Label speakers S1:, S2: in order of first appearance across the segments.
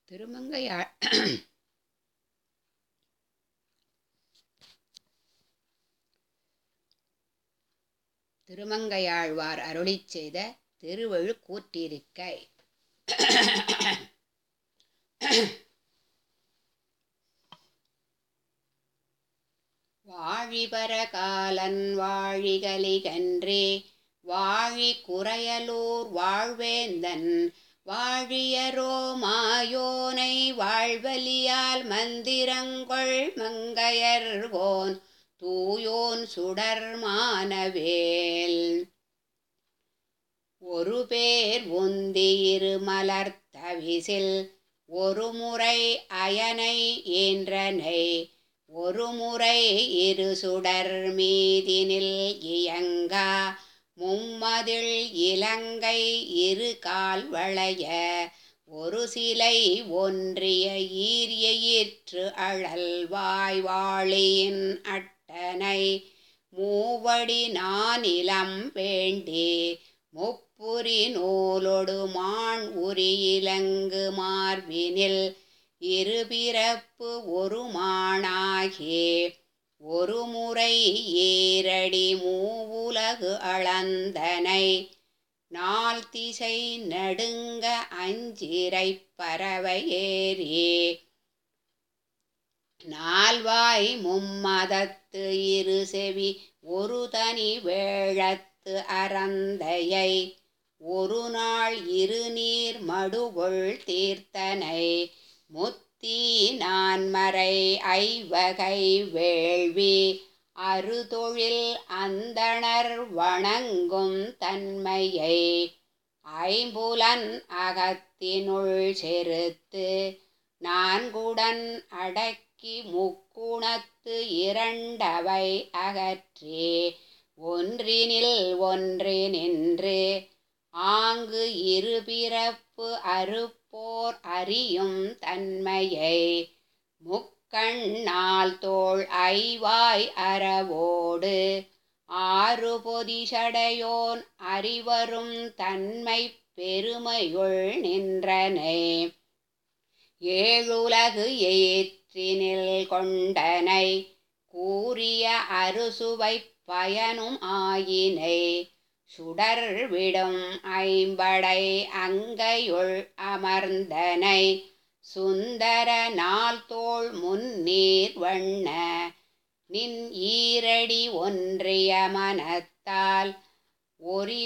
S1: திருமங்கையாழ் திருமங்கையாழ்வார் அருளிச் செய்த திருவழுக்கூற்றிருக்கை வாழிபர காலன் வாழிகலிகன்றே வாழி குறையலூர் வாழ்வேந்தன் வாழியரோ மாயோனை வாழ்வலியால் மந்திரங்கொள் மங்கையர்கோன் தூயோன் சுடர் மானவேல் ஒரு பேர் உந்தியிரு மலர்த்தவிசில் ஒரு முறை அயனை ஈன்றனை ஒரு முறை இரு சுடர் மீதினில் இயங்கா மும்மதில் இலங்கை இரு கால் வளைய ஒரு சிலை ஒன்றிய ஈரியயிற்று அழல் வாய்வாளியின் அட்டனை மூவடி நானிலம் வேண்டி முப்புரி நூலொடு மான் உரி இலங்கு மார்பினில் இருபிறப்பு ஒரு மானாகி ஒரு முறை ஏரடி மூவுலகு அளந்தனை நாள் திசை நடுங்க அஞ்சிரை பறவை ஏறி நால்வாய் மும்மதத்து இரு செவி ஒரு தனி வேழத்து அறந்தையை ஒரு நாள் இரு நீர் மடுகொள் தீர்த்தனை முத்தி நான்மறை ஐவகை வேள்வி அறுதொழில் அந்தணர் வணங்கும் தன்மையை ஐம்புலன் அகத்தினுள் செருத்து நான்குடன் அடக்கி முக்குணத்து இரண்டவை அகற்றி ஒன்றினில் ஒன்றினின்று ஆங்கு இருபிறப்பு அறுப்போர் அறியும் தன்மையை முக்கண்ணால் தோள் ஐவாய் அறவோடு ஆறு பொதிசடையோன் அறிவரும் தன்மை பெருமையுள் நின்றனை ஏழுலகு ஏற்றினில் கொண்டனை கூறிய அறுசுவை பயனும் ஆயினை சுடர் விடும் ஐம்படை அங்கையுள் அமர்ந்தனை சுந்தர நாள் தோள் முன்னீர் வண்ண நின் ஈரடி ஒன்றிய மனத்தால் ஒரி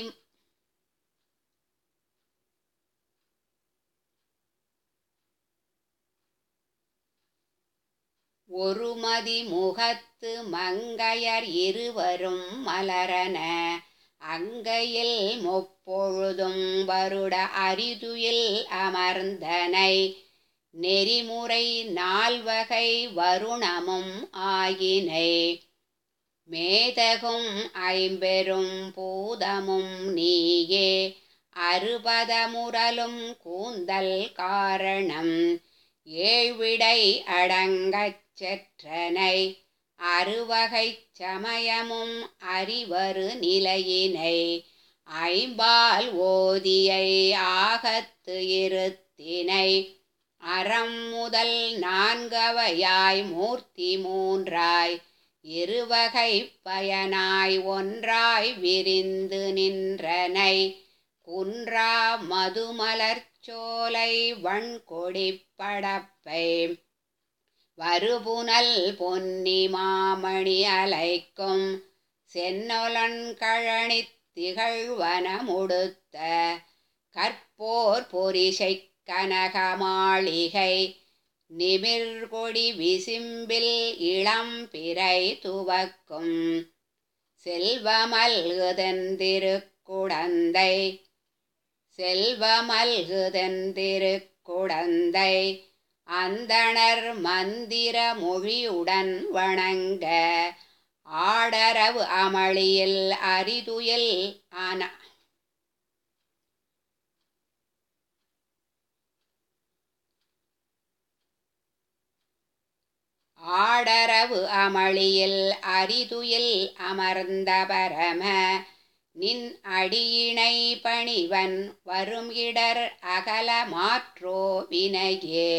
S1: ஒருமதி முகத்து மங்கையர் இருவரும் மலரன அங்கையில் முப்பொழுதும் வருட அரிதுயில் அமர்ந்தனை நெறிமுறை நால்வகை வருணமும் ஆகினை மேதகும் ஐம்பெரும் பூதமும் நீயே அறுபதமுரலும் கூந்தல் காரணம் ஏழ்விடை அடங்கச் செற்றனை அறுவகைச் சமயமும் அறிவரு நிலையினை ஐம்பால் ஓதியை ஆகத்து இருத்தினை அறம் முதல் நான்கவையாய் மூர்த்தி மூன்றாய் இருவகை பயனாய் ஒன்றாய் விரிந்து நின்றனை குன்றா மதுமலர்ச்சோலை வண்கொடி படப்பை வருபுனல் பொன்னி மாமணி அலைக்கும் சென்னொலன் கழனி திகழ்வன முடுத்த கற்போர் பொரிசை கனக மாளிகை நிமிர்கொடி விசிம்பில் இளம் பிறை துவக்கும் செல்வமல்குதெந்திருக்குடந்தை செல்வமல்குதெந்திருக்குடந்தை அந்தணர் மந்திர மொழியுடன் வணங்க ஆடரவு அமளியில் அரிதுயில் ஆன ஆடரவு அமளியில் அரிதுயில் அமர்ந்த பரம நின் அடியினை பணிவன் வரும் இடர் அகல மாற்றோ வினையே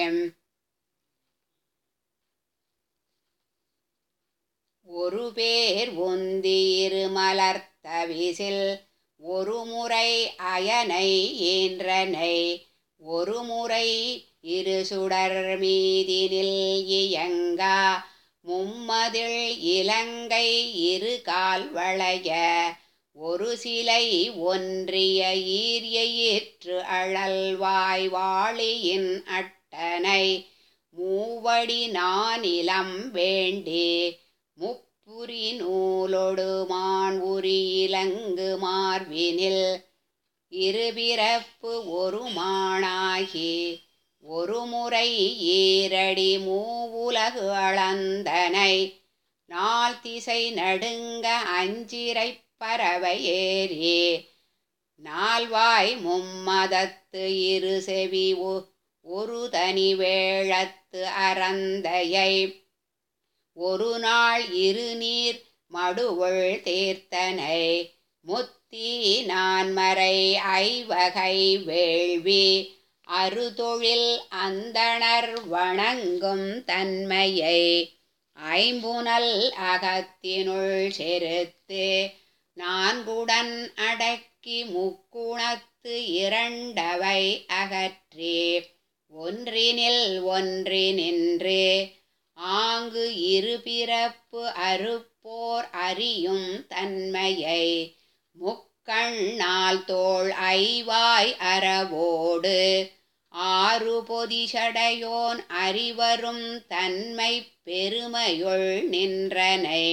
S1: ஒரு பேர் ஒந்தீரு மலர்த்த விசில் ஒரு முறை அயனை ஈன்றனை ஒரு முறை இரு சுடர் மீதினில் இயங்கா மும்மதில் இலங்கை இரு கால் வளைய ஒரு சிலை ஒன்றிய ஈரியயிற்று அழல்வாய் வாளியின் அட்டனை மூவடி நானிலம் வேண்டி முப்புரி நூலொடு மான் உரி இலங்கு மார்பினில் இருபிறப்பு ஒரு மானாகி ஒரு முறை ஈரடி மூவுலகு அளந்தனை நாள் திசை நடுங்க அஞ்சிரை பறவை ஏறி நால்வாய் மும்மதத்து இரு செவி ஒரு தனி வேழத்து அறந்தையை ஒரு நாள் இரு நீர் மடுவுள் தீர்த்தனை முத்தி நான்மறை ஐவகை வேள்வி அறுதொழில் அந்தணர் வணங்கும் தன்மையை ஐம்புனல் அகத்தினுள் செருத்து நான்குடன் அடக்கி முக்குணத்து இரண்டவை அகற்றி ஒன்றினில் ஒன்றி நின்று ஆங்கு இருபிறப்பு அறுப்போர் அறியும் தன்மையை முக்கண்ணால் தோள் ஐவாய் அறவோடு ஆறு பொதிசடையோன் அறிவரும் தன்மை பெருமையுள் நின்றனை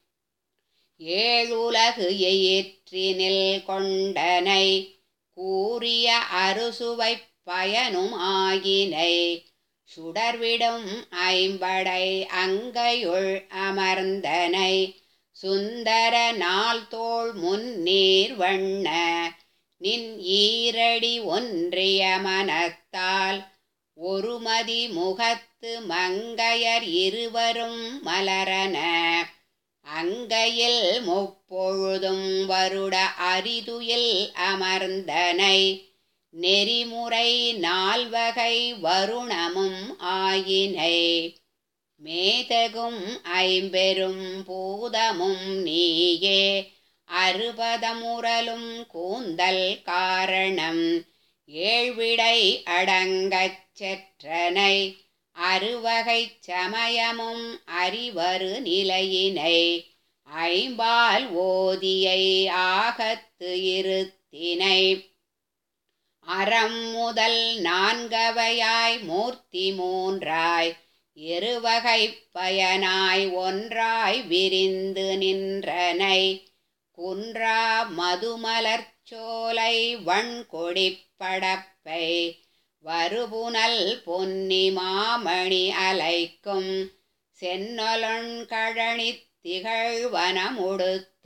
S1: ஏழுலகு எயிற்றினில் கொண்டனை கூறிய அறுசுவை பயனும் ஆகினை சுடர்விடும் ஐம்படை அங்கையுள் அமர்ந்தனை சுந்தர நாள் தோள் முன்னீர் வண்ண நின் ஈரடி ஒன்றிய மனத்தால் ஒருமதி முகத்து மங்கையர் இருவரும் மலரன அங்கையில் முப்பொழுதும் வருட அரிதுயில் அமர்ந்தனை நெறிமுறை நால்வகை வருணமும் ஆயினை மேதகும் ஐம்பெரும் பூதமும் நீயே அறுபதமுரலும் கூந்தல் காரணம் ஏழ்விடை அடங்கச் செற்றனை அறுவகைச் சமயமும் அறிவரு நிலையினை ஐம்பால் ஓதியை ஆகத்து இருத்தினை அறம் முதல் நான்கவையாய் மூர்த்தி மூன்றாய் இருவகை பயனாய் ஒன்றாய் விரிந்து நின்றனை குன்றா மதுமலர்ச்சோலை வண்கொடிப்படப்பை வருபுனல் பொன்னி மாமணி அலைக்கும் சென்னொலொன்கழனி திகழ்வனமுடுத்த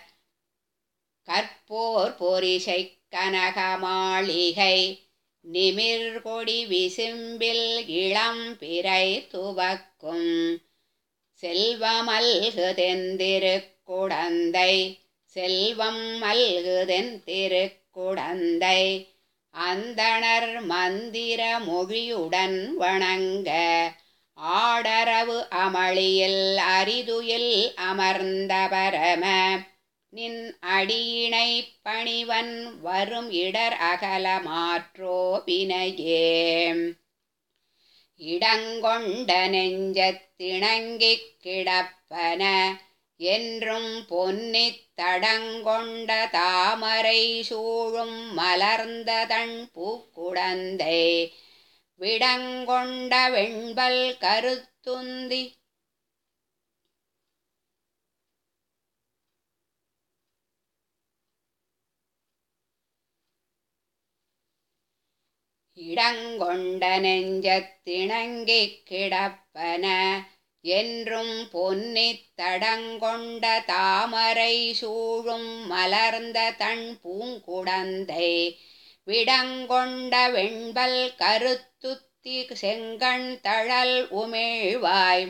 S1: கற்போர் பொரிசை கனக மாளிகை நிமிர்கொடி விசும்பில் இளம் பிறை துவக்கும் செல்வமல்குதெந்திருக்குடந்தை செல்வம் மல்குதென் திருக்குடந்தை அந்தணர் மந்திர மொழியுடன் வணங்க ஆடரவு அமளியில் அரிதுயில் அமர்ந்த பரம நின் அடியினை பணிவன் வரும் இடர் அகல மாற்றோ வினையே இடங்கொண்ட நெஞ்சத்திணங்கிக் கிடப்பன என்றும் பொன்னித் தடங்கொண்ட தாமரை சூழும் மலர்ந்ததன் பூக்குடந்தை விடங்கொண்ட வெண்பல் கருத்துந்தி இடங்கொண்ட நெஞ்சத்திணங்கிக் கிடப்பன என்றும் பொன்னித் தடங்கொண்ட தாமரை சூழும் மலர்ந்த தன் பூங்குடந்தை விடங்கொண்ட வெண்பல் கருத்துத்தி செங்கண் தழல் உமிழ்வாய்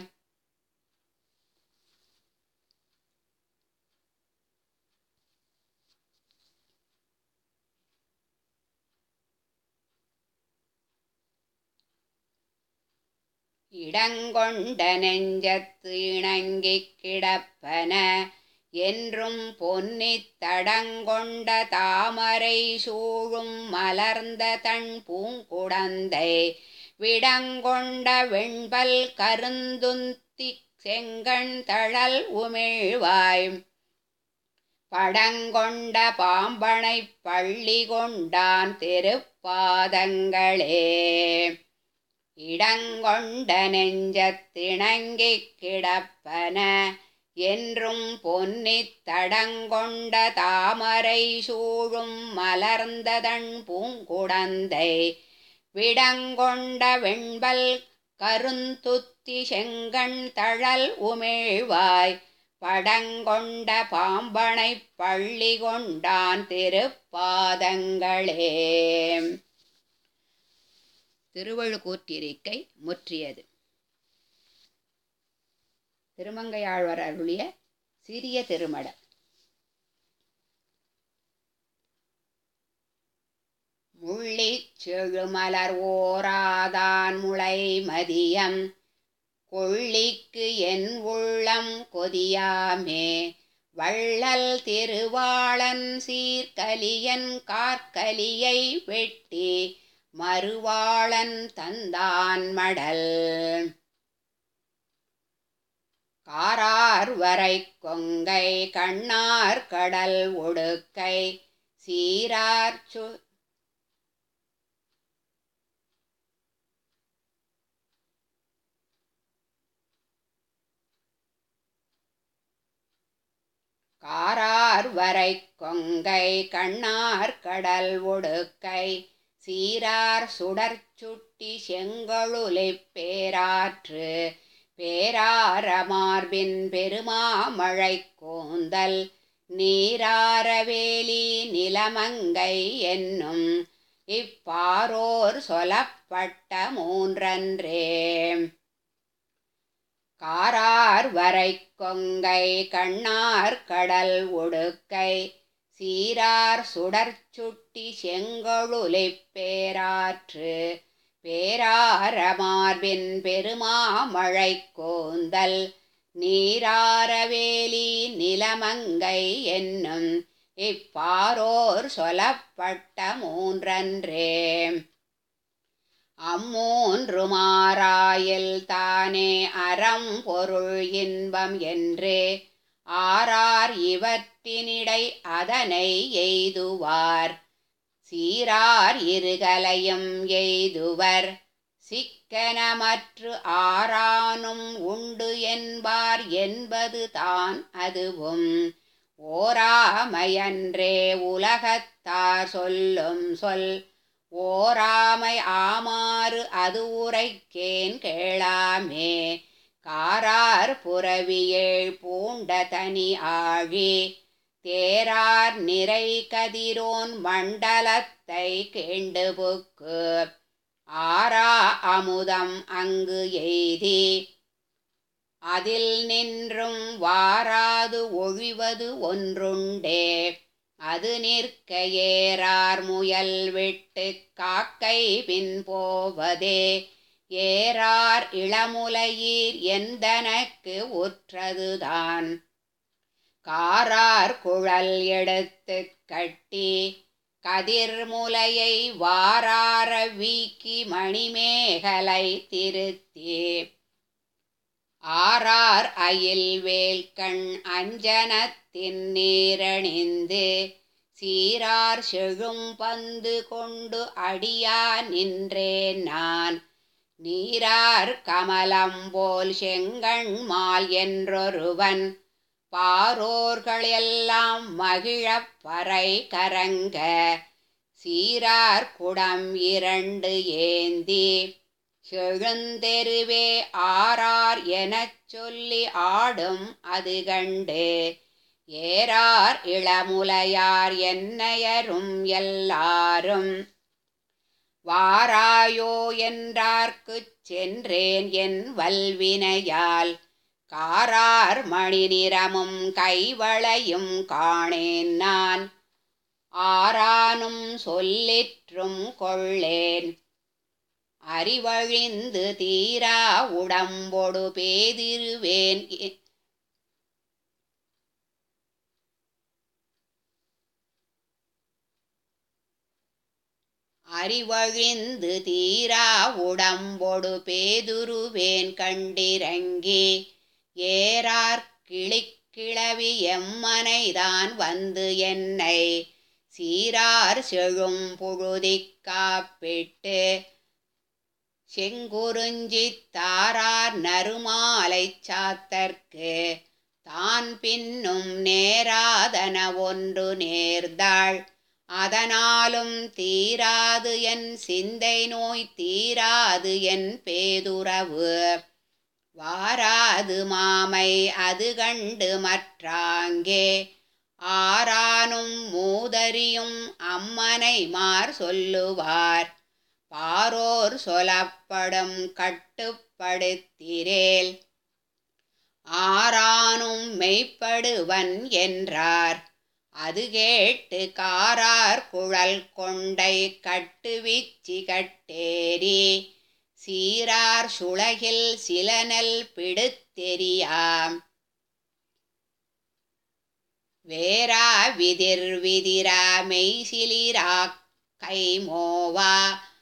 S1: இடங்கொண்ட நெஞ்சத்து இணங்கிக் கிடப்பன என்றும் பொன்னித் தடங்கொண்ட தாமரை சூழும் மலர்ந்த தன் பூங்குடந்தை விடங்கொண்ட வெண்பல் கருந்துந்தி செங்கண் தழல் உமிழ்வாய் படங்கொண்ட பாம்பனைப் பள்ளி கொண்டான் திருப்பாதங்களே இடங்கொண்ட நெஞ்சத்திணங்கிக் கிடப்பன என்றும் பொன்னித் தடங்கொண்ட தாமரை சூழும் மலர்ந்ததன் பூங்குடந்தை விடங்கொண்ட வெண்பல் கருந்துத்தி செங்கண் தழல் உமிழ்வாய் படங்கொண்ட பாம்பனைப் பள்ளி கொண்டான் திருப்பாதங்களே திருவழுக்கூற்றிருக்கை முற்றியது திருமங்கையாழ்வார் அருளிய சிறிய திருமடம் முள்ளிச் செழுமலர் ஓராதான் முளை மதியம் கொள்ளிக்கு என் உள்ளம் கொதியாமே வள்ளல் திருவாளன் சீர்கலியன் கார்கலியை வெட்டி மறுவாளன் தந்தான் மடல் காரார் வரை கொங்கை கண்ணார் கடல் ஒடுக்கை சீரார் சு காரார் வரை கொங்கை கண்ணார் கடல் ஒடுக்கை சீரார் சுடர் சுட்டி செங்கழுலைப் பேராற்று பேரார மார்பின் பெருமாமழை கோந்தல் நீராரவேலி நிலமங்கை என்னும் இப்பாரோர் சொலப்பட்ட மூன்றன்றே காரார் வரை கொங்கை கண்ணார் கடல் ஒடுக்கை சீரார் சுடர் சுட்டி செங்கொழுலைப் பேராற்று பேரார மார்பின் பெருமாமழை கோந்தல் நீராரவேலி நிலமங்கை என்னும் இப்பாரோர் சொலப்பட்ட மூன்றன்றே அம்மூன்று மாறாயில் தானே அறம் பொருள் இன்பம் என்றே ஆரார் இவற்றினிடை அதனை எய்துவார் சீரார் இருகலையும் எய்துவர் சிக்கனமற்று ஆரானும் உண்டு என்பார் என்பது தான் அதுவும் ஓராமையன்றே உலகத்தார் சொல்லும் சொல் ஓராமை ஆமாறு அது உரைக்கேன் கேளாமே காரார் புறவியேழ் பூண்ட தனி ஆழி தேரார் நிறை கதிரோன் மண்டலத்தை கேண்டுபுக்கு ஆரா அமுதம் அங்கு எய்தி அதில் நின்றும் வாராது ஒழிவது ஒன்றுண்டே அது நிற்க ஏறார் முயல் விட்டு காக்கை பின் போவதே ஏறார் இளமுலையீர் எந்தனக்கு உற்றதுதான் காரார் குழல் எடுத்து கட்டி கதிர்முலையை வாரார வீக்கி மணிமேகலை திருத்தி ஆரார் அயில் வேல்கண் அஞ்சனத்தின் நீரணிந்து சீரார் செழும் பந்து கொண்டு அடியா நின்றேன் நான் நீரார் கமலம் போல் செங்கண் மால் என்றொருவன் பாரோர்களெல்லாம் மகிழப் பறை கரங்க சீரார் குடம் இரண்டு ஏந்தி செழுந்தெருவே ஆரார் எனச் சொல்லி ஆடும் அது கண்டு ஏறார் இளமுலையார் என்னையரும் எல்லாரும் வாராயோ என்றார்க்குச் சென்றேன் என் வல்வினையால் காரார் மணி நிறமும் கைவளையும் காணேன் நான் ஆரானும் சொல்லிற்றும் கொள்ளேன் அறிவழிந்து தீரா உடம்பொடு பேதிருவேன் எ- அறிவழிந்து தீரா உடம்பொடு பேதுருவேன் கண்டிரங்கி ஏறார் கிளிக்கிளவி எம்மனைதான் வந்து என்னை சீரார் செழும் புழுதிக் காப்பிட்டு செங்குறிஞ்சித் தாரார் நறுமாலைச் சாத்தற்கு தான் பின்னும் நேராதன ஒன்று நேர்ந்தாள் அதனாலும் தீராது என் சிந்தை நோய் தீராது என் பேதுறவு வாராது மாமை அது கண்டு மற்றாங்கே ஆரானும் மூதரியும் அம்மனை மார் சொல்லுவார் பாரோர் சொலப்படும் கட்டுப்படுத்திரேல் ஆரானும் மெய்ப்படுவன் என்றார் அது கேட்டு காரார் குழல் கொண்டை கட்டுவிச்சி கட்டேரி சீரார் சுளகில் சிலனல் பிடுத்தெரியாம் வேரா விதிர் விதிரா மெய்சிலிரா கைமோவா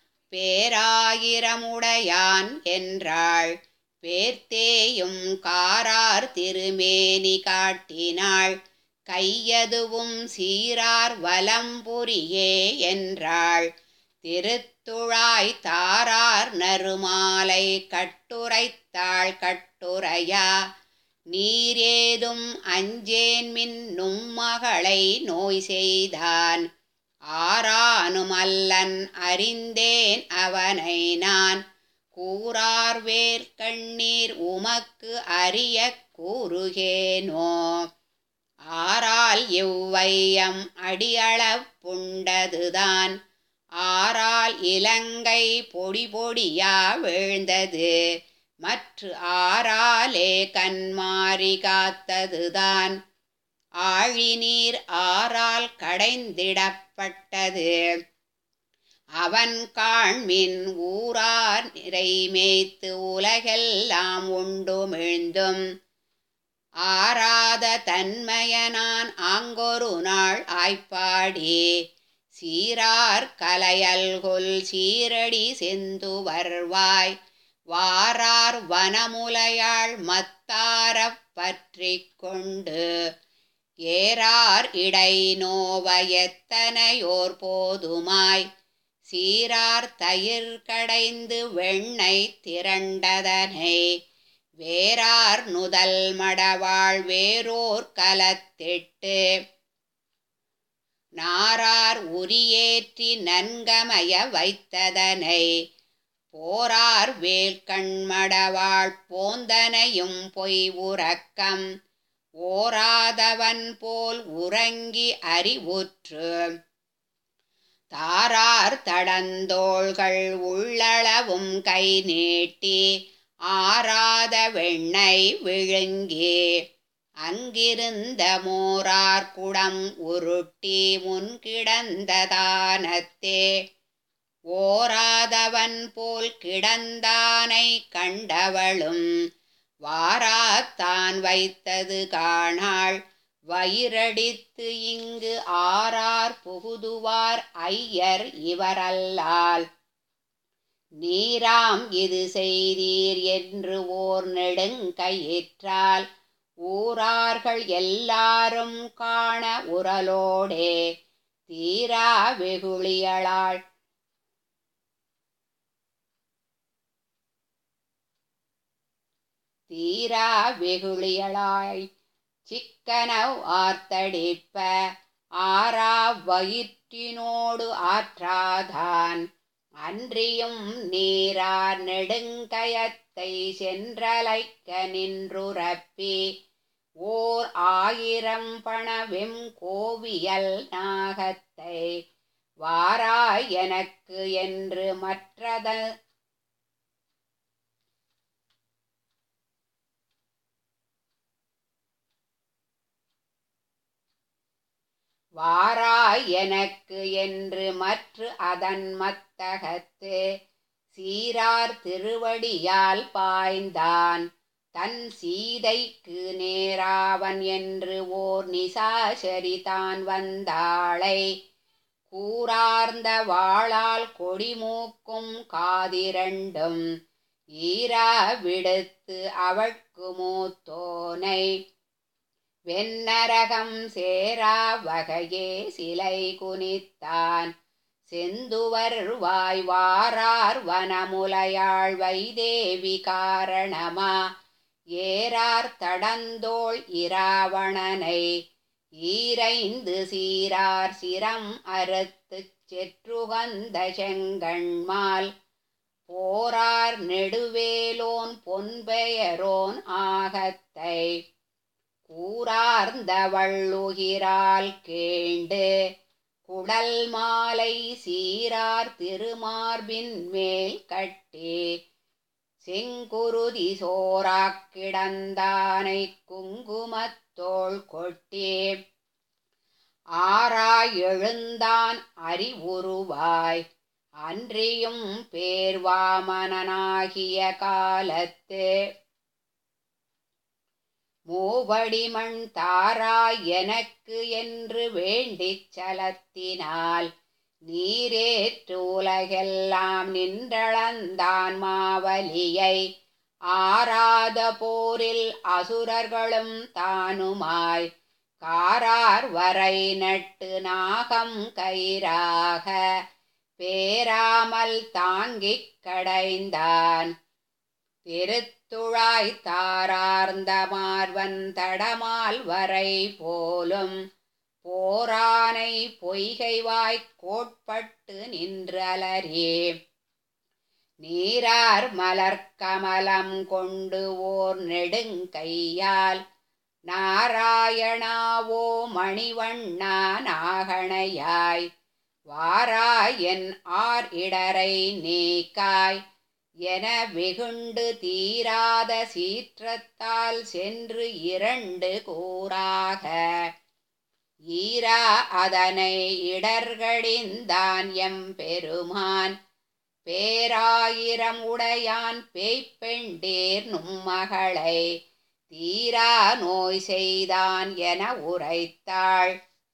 S1: பேராயிரமுடையான் என்றாள் பேர்த்தேயும் காரார் திருமேனி காட்டினாள் கையதுவும் சீரார் வலம்புரியே என்றாள் திருத்துழாய் தாரார் நறுமாலை கட்டுரைத்தாள் கட்டுரையா நீரேதும் அஞ்சேன் மின்னும் மகளை நோய் செய்தான் ஆரானும் அல்லன் அறிந்தேன் அவனை நான் கூறார் வேர் கண்ணீர் உமக்கு அறிய கூறுகேனோ ஆரால் இவ்வையம் அடியளப் புண்டதுதான் ஆரால் இலங்கை பொடி பொடியா வீழ்ந்தது மற்ற ஆறாலே கண்மாறி காத்ததுதான் ஆழிநீர் ஆறால் கடைந்திடப்பட்டது அவன் காண்மின் ஊரார் நிறை மேய்த்து உலகெல்லாம் உண்டுமிழ்ந்தும் ஆராத தன்மையனான் ஆங்கொரு நாள் ஆய்ப்பாடி சீரார் கலையல்கொல் சீரடி செந்து வருவாய் வாரார் வனமுலையாள் மத்தாரப் பற்றிக் கொண்டு ஏறார் இடை நோவ எத்தனையோர் போதுமாய் சீரார் தயிர் கடைந்து வெண்ணெய் திரண்டதனை வேறார் நுதல் மடவாள் வேரோர் கலத்திட்டு நாரார் உரியேற்றி நன்கமய வைத்ததனை போரார் வேல்கண்மடவாள் போந்தனையும் பொய் உறக்கம் ஓராதவன் போல் உறங்கி அறிவுற்று தாரார் தடந்தோள்கள் உள்ளளவும் கை நீட்டி ஆராத வெண்ணெய் விழுங்கி அங்கிருந்த மோரார் குடம் உருட்டி முன்கிடந்த தானத்தே ஓராதவன் போல் கிடந்தானை கண்டவளும் வாராத்தான் வைத்தது காணாள் வயிறடித்து இங்கு ஆரார் புகுதுவார் ஐயர் இவரல்லால் நீராம் இது செய்தீர் என்று ஓர் நெடுங்கயிற்றால் ஊரார்கள் எல்லாரும் காண உரலோடே தீரா வெகுளியளாள் தீரா வெகுளியளாய் சிக்கனவ் ஆர்த்தடிப்ப ஆரா வயிற்றினோடு ஆற்றாதான் அன்றியும் நீரார் நெடுங்கயத்தை சென்றலைக்க நின்றுரப்பி ஓர் ஆயிரம் பணவெம் கோவியல் நாகத்தை வாராய் எனக்கு என்று மற்றத வாராய் எனக்கு என்று மற்ற அதன் மத்தகத்து சீரார் திருவடியால் பாய்ந்தான் தன் சீதைக்கு நேராவன் என்று ஓர் நிசாசரி தான் வந்தாளை கூரார்ந்த வாளால் கொடிமூக்கும் காதிரண்டும் ஈரா விடுத்து அவட்கு மூத்தோனை வெண்ணரகம் சேரா வகையே சிலை குனித்தான் செந்துவர் வாய் வாரார் வனமுலையாள் வைதேவி காரணமா ஏறார் தடந்தோள் இராவணனை ஈரைந்து சீரார் சிரம் அறுத்துச் செற்றுகந்த செங்கண்மால் போரார் நெடுவேலோன் பொன்பெயரோன் ஆகத்தை கூரார்ந்த வள்ளுகிரால் கேண்டு குடல் மாலை சீரார் திருமார்பின் மேல் கட்டி செங்குருதி சோராக் கிடந்தானை குங்குமத்தோள் கொட்டி ஆராய் எழுந்தான் அறிவுருவாய் அன்றியும் பேர்வாமனனாகிய காலத்து மூவடிமண் தாராய் எனக்கு என்று வேண்டிச் சலத்தினால் நீரேற்று உலகெல்லாம் நின்றளந்தான் மாவலியை ஆராத போரில் அசுரர்களும் தானுமாய் காரார் வரை நட்டு நாகம் கயிறாக பேராமல் தாங்கிக் கடைந்தான் திருத்துழாய் தாரார்ந்த மார்வன் தடமால் வரை போலும் போரானை பொய்கைவாய்க் கோட்பட்டு நின்றலரே நீரார் மலர்க்கமலம் கொண்டு ஓர் நெடுங்கையால் நாராயணாவோ மணிவண்ணா நாகணையாய் வாராயன் ஆர் இடரை நீக்காய் என வெகுண்டு தீராத சீற்றத்தால் சென்று இரண்டு கூறாக ஈரா அதனை இடர்கடிந்தான் எம் பெருமான் பேராயிரம் உடையான் பேய்ப்பெண்டேர் நும்மகளை தீரா நோய் செய்தான் என உரைத்தாள்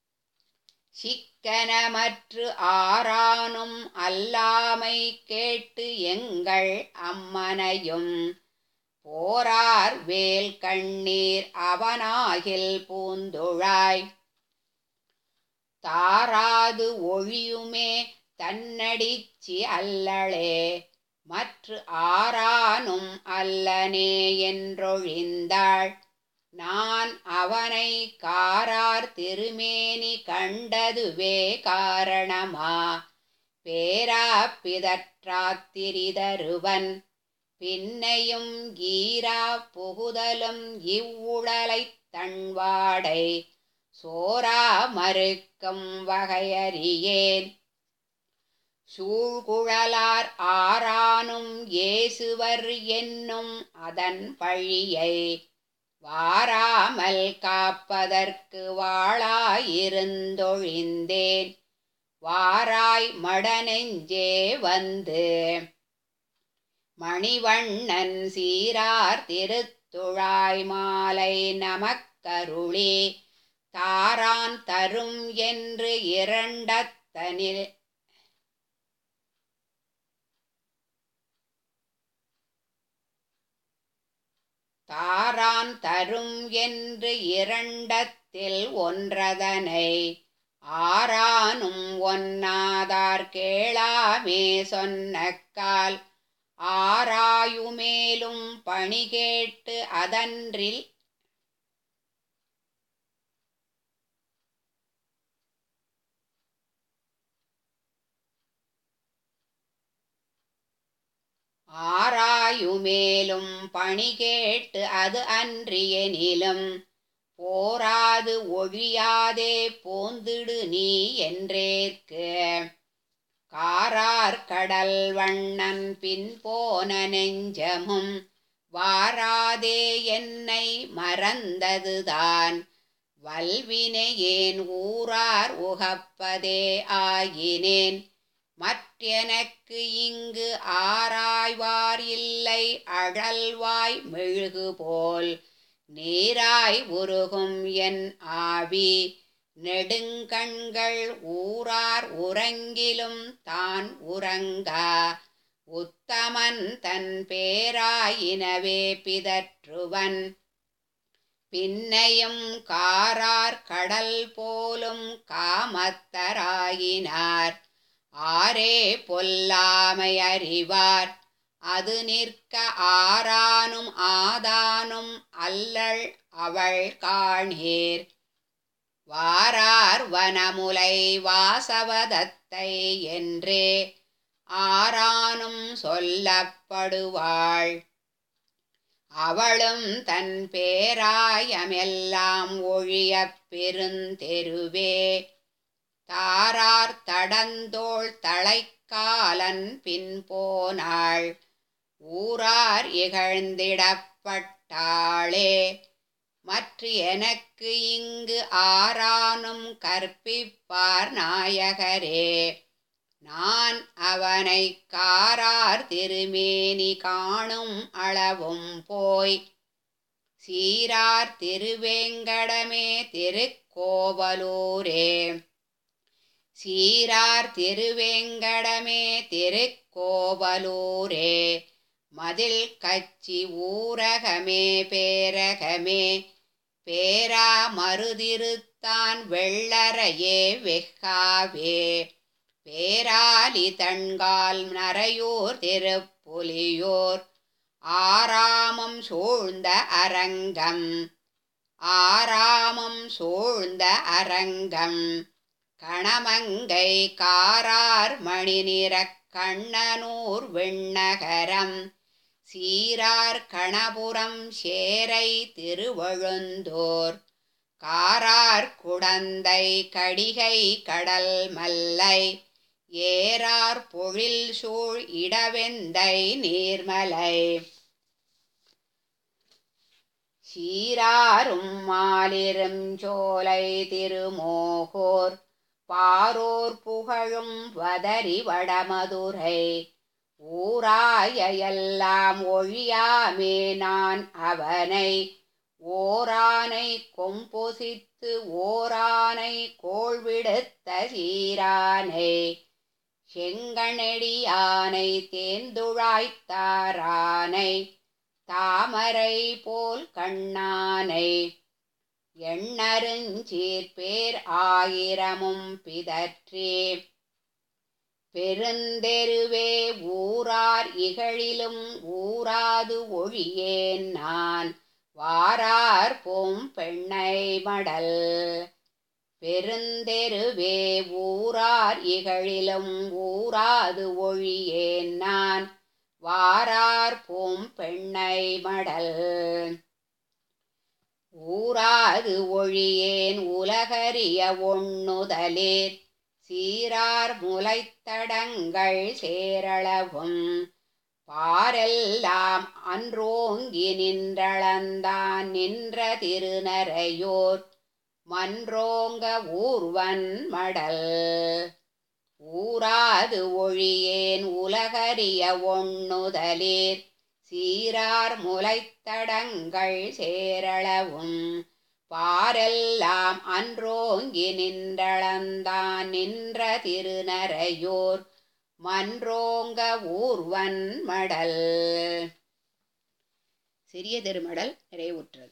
S1: சிக்கனமற்று ஆரானும் அல்லாமை கேட்டு எங்கள் அம்மனையும் போரார் வேல் கண்ணீர் அவனாகில் பூந்துழாய் தாராது ஒழியுமே தன்னடிச்சி அல்லளே மற்று ஆரானும் அல்லனே என்றொழிந்தாள் நான் அவனை காரார் திருமேனி கண்டதுவே காரணமா பேரா பிதற்றாத்திரிதருவன் பின்னையும் ஈரா புகுதலும் இவ்வுடலைத் தன்வாடை சோரா மறுக்கும் வகையறியேன் சூழ்குழலார் ஆரானும் ஏசுவர் என்னும் அதன் பழியை வாராமல் காப்பதற்கு வாளாயிருந்தொழிந்தேன் வாராய் மடநெஞ்சே வந்து மணிவண்ணன் சீரார் திருத்துழாய் மாலை நமக்கருளி தாரான் தரும் என்று இரண்டத்தனில் தாரான் தரும் என்று இரண்டத்தில் ஒன்றதனை ஆரானும் ஒன்னாதார் கேளாமே சொன்னக்கால் ஆராயுமேலும் பணி கேட்டு அதன்றில் ஆராயுமேலும் பணி கேட்டு அது அன்றியெனிலும் போராது ஒழியாதே போந்திடு நீ என்றேற்கு காரார் கடல் வண்ணன் பின் போன நெஞ்சமும் வாராதே என்னை மறந்ததுதான் வல்வினையேன் ஊரார் உகப்பதே ஆயினேன் மற்றெனக் எனக்கு இங்கு ஆராய்வார் இல்லை அழல்வாய் மெழுகு போல் நீராய் உருகும் என் ஆவி நெடுங்கண்கள் ஊரார் உறங்கிலும் தான் உறங்கா உத்தமன் தன் பேராயினவே பிதற்றுவன் பின்னையும் காரார் கடல் போலும் காமத்தராயினார் ஆரே பொல்லாமை அறிவார் அது நிற்க ஆரானும் ஆதானும் அல்லள் அவள் காணீர் வாரார் வனமுலை வாசவதத்தை என்றே ஆரானும் சொல்லப்படுவாள் அவளும் தன் பேராயமெல்லாம் ஒழியப் பெருந்தெருவே தாரார் தடந்தோள் தழைக்காலன் பின் போனாள் ஊரார் இகழ்ந்திடப்பட்டாளே மற்ற எனக்கு இங்கு ஆரானும் கற்பிப்பார் நாயகரே நான் அவனை காரார் திருமேனி காணும் அளவும் போய் சீரார் திருவேங்கடமே திருக்கோவலூரே சீரார் திருவேங்கடமே திருக்கோவலூரே மதில் கச்சி ஊரகமே பேரகமே பேரா மருதிருத்தான் வெள்ளரையே வெக்காவே பேராலி தண்கால் நரையூர் திருப்புலியூர் ஆராமம் சூழ்ந்த அரங்கம் ஆராமம் சூழ்ந்த அரங்கம் கணமங்கை காரார் மணி நிறக் கண்ணனூர் விண்ணகரம் சீரார் கணபுரம் சேரை திருவழுந்தோர் காரார் குடந்தை கடிகை கடல் மல்லை ஏறார் பொழில் சூழ் இடவெந்தை நீர்மலை சீராரும் மாலிரும் சோலை திருமோகோர் பாரோர் புகழும் வதரி வடமதுரை ஊராய எல்லாம் ஒழியாமே நான் அவனை ஓரானை கொம்பொசித்து ஓரானை கோள்விடுத்த சீரானை செங்கணெடியானை தேந்துழாய்த்தாரானை தாமரை போல் கண்ணானை எண்ணருஞ்சீர்பேர் ஆயிரமும் பிதற்றே பெருந்தெருவே ஊரார் இகழிலும் ஊராது ஒழியேன் நான் வாரார் போம் பெண்ணை மடல் பெருந்தெருவே ஊரார் இகழிலும் ஊராது ஒழியேன் நான் வாரார் போம் பெண்ணை மடல் ஊராது ஒழியேன் உலகறிய ஒண்ணுதலேர் சீரார் முளைத்தடங்கள் சேரளவும் பாரெல்லாம் அன்றோங்கி நின்றளந்தான் நின்ற திருநரையோர் மன்றோங்க ஊர்வன் மடல் ஊராது ஒழியேன் உலகறிய ஒண்ணுதலேர் சீரார் முளைத்தடங்கள் சேரளவும் பாரெல்லாம் அன்றோங்கி நின்றளந்தான் நின்ற திருநரையோர் மன்றோங்க ஊர்வன் மடல் சிறிய திருமடல் நிறைவுற்றது